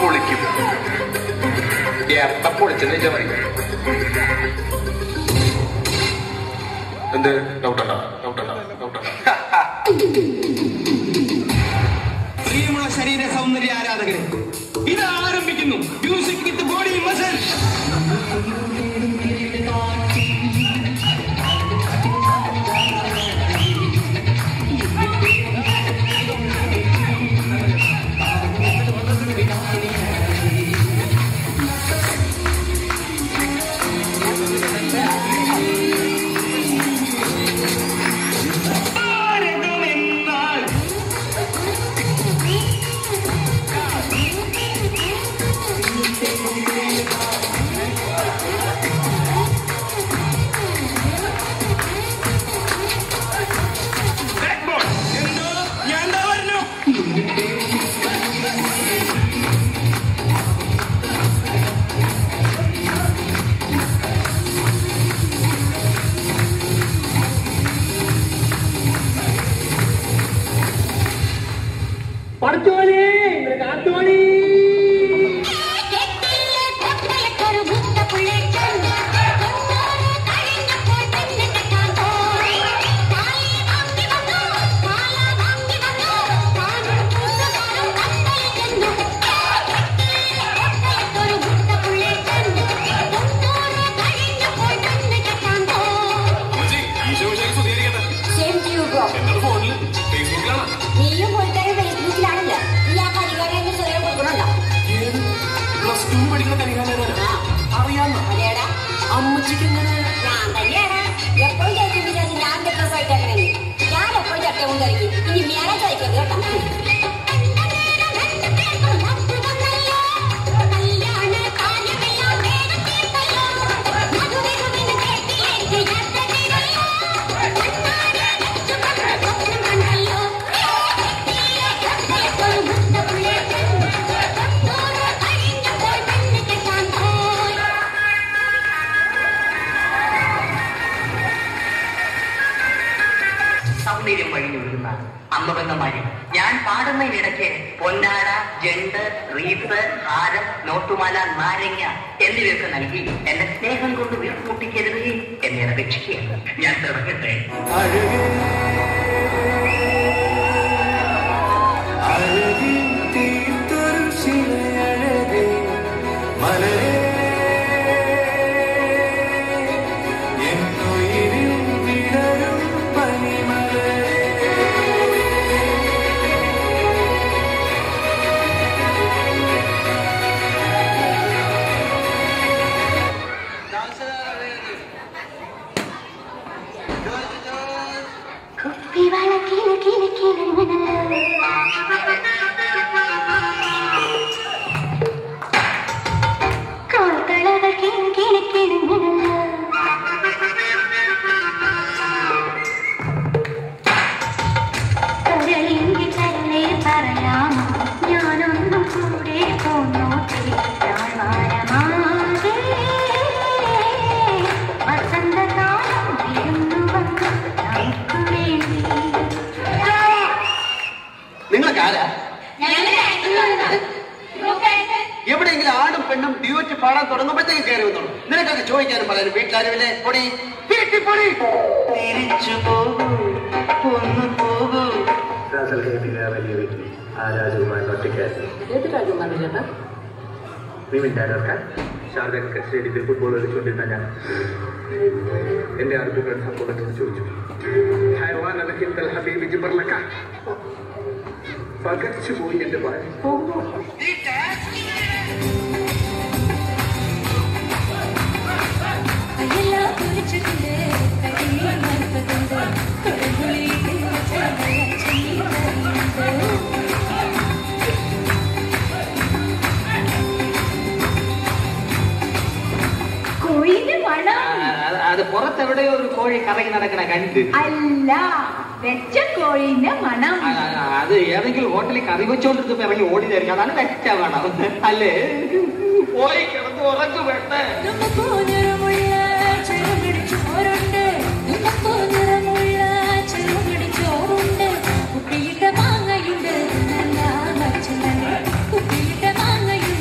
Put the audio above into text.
പൊളിക്കും എപ്പ പൊളിച്ചെന്ന് വെച്ചാൽ മതി എന്ത് ഡൗട്ടണ്ട ഡൗട്ടണ്ട ഡൗട്ടണ്ട പ്രിയമുള്ള ശരീര സൗന്ദര്യ ആരാധകരെ ഇത് ആരംഭിക്കുന്നു മ്യൂസിക് വിത്ത് ബോഡി മസൽ ഭാരതമെന്നാൽ ബാക്ക്ബോൺ എന്തോ ഞാൻ ദാ വരുന്നു Same to you, bro. നീയും പോയിട്ടാണ് ഫേസ്ബുക്കിലാണല്ലോ ഈ ആ കരികാരെ സ്വയം കൊടുക്കണുണ്ടോ പ്ലസ് ടു പഠിക്കുന്ന കരികാലനാണ് അറിയാമോ അതേടാ അമ്മച്ചിക്ക് എങ്ങനെ ഞാൻ തന്നെയാണ് എപ്പോഴും ചോദിക്കും വിചാരിച്ചു ഞാൻ എന്റെ ഡ്രസ് ആയിട്ടേക്കണേ ഞാൻ എപ്പോഴും ചട്ട കൊണ്ട് കളിക്കും ഇനി മേലെ ചോദിക്കരുത് കേട്ടോ സൗന്ദര്യം വഴിഞ്ഞൊഴുകുന്ന അമ്മബന്ധമാരി ഞാൻ പാടുന്നതിനിടയ്ക്ക് പൊന്നാട ജണ്ട് റീത്ത് ഹാരം നോട്ടുമാല നാരങ്ങ എന്നിവയൊക്കെ നൽകി എന്റെ സ്നേഹം കൊണ്ട് വീർപ്പുട്ടിക്കരുതേ എന്നെ അപേക്ഷിക്കുകയാണ് ഞാൻ തുടങ്ങട്ടെ കുപ്പിവള കില കില കിലുങ്ങണല്ലോ കോൽത്തളകൾ കില കില കിലുങ്ങണല്ലോ കരളിന്റെ കരളെ പറയാമോ ഞാനൊന്നും കൂടെ പോന്നോട്ടെ താഴ്വാരമാകെ വസന്തകാലം വിരുന്നു വന്നു നമുക്ക് വേണ്ടി നിങ്ങളൊക്കെ ആരാ എവിടെയെങ്കിലും ആണും പെണ്ണും ഡ്യൂറ്റ് പാടാൻ തുടങ്ങുമ്പോഴത്തേക്ക് കയറി വന്നോളൂ നിനക്കൊക്കെ ചോദിക്കാനും പറയാനും വീട്ടിലാരുമില്ലേ പൊടി വീട്ടിൽ പൊടി തിരിച്ചു പോകൂ ഒന്ന് പോകൂ വലിയ വീട്ടിൽ ആ രാജകുമാരൻ ഒറ്റയ്ക്കായിരുന്നു ഏത് രാജകുമാരൻ ചേട്ടാ നീ മിണ്ടാനോർക്കാൻ ഷാർജ സ്റ്റേഡിയത്തിൽ ഫുട്ബോൾ കളിച്ചുകൊണ്ടിരുന്ന ഞാൻ എന്റെ അടുത്ത ഫ്രണ്ട്സ് അപ്പോൾ ചോദിച്ചു ഹൈവാൻ അലഹിന്തൽ ഹബീബ് ജിബർലക്ക പകച്ചു പോയി എന്റെ ഭാര്യ അയ്യല്ലോ കുളിച്ചിട്ടുണ്ട് കടിയിൽ മറുപ്പതുണ്ട് കൊടുങ്കുളിയിട്ട് കോഴിന്റെ മണം അത് പുറത്തെവിടെയോ ഒരു കോഴി കറങ്ങി നടക്കണ കണ്ട് അല്ല വെച്ച കോഴിന്റെ മണം ആ, ആ, അത് ഏതെങ്കിലും ഹോട്ടലിൽ കറി വെച്ചോണ്ടിരുന്നപ്പോ ഇറങ്ങി ഓടിയതായിരിക്കും അതാണ് വെച്ച വേണം അല്ലേ പോയി കിടന്ന് ഉറക്കു വേണ്ടേ നമുക്ക് നിറമുള്ള ചെറുകിടി ചോറുണ്ട് നമുക്ക് നിറമുള്ള ചെറുകിടി ചോറുണ്ട് കുട്ടിയിട്ട മാങ്ങയുണ്ട് നല്ല ഭക്ഷണം കുട്ടിയിട്ട മാങ്ങയുണ്ട്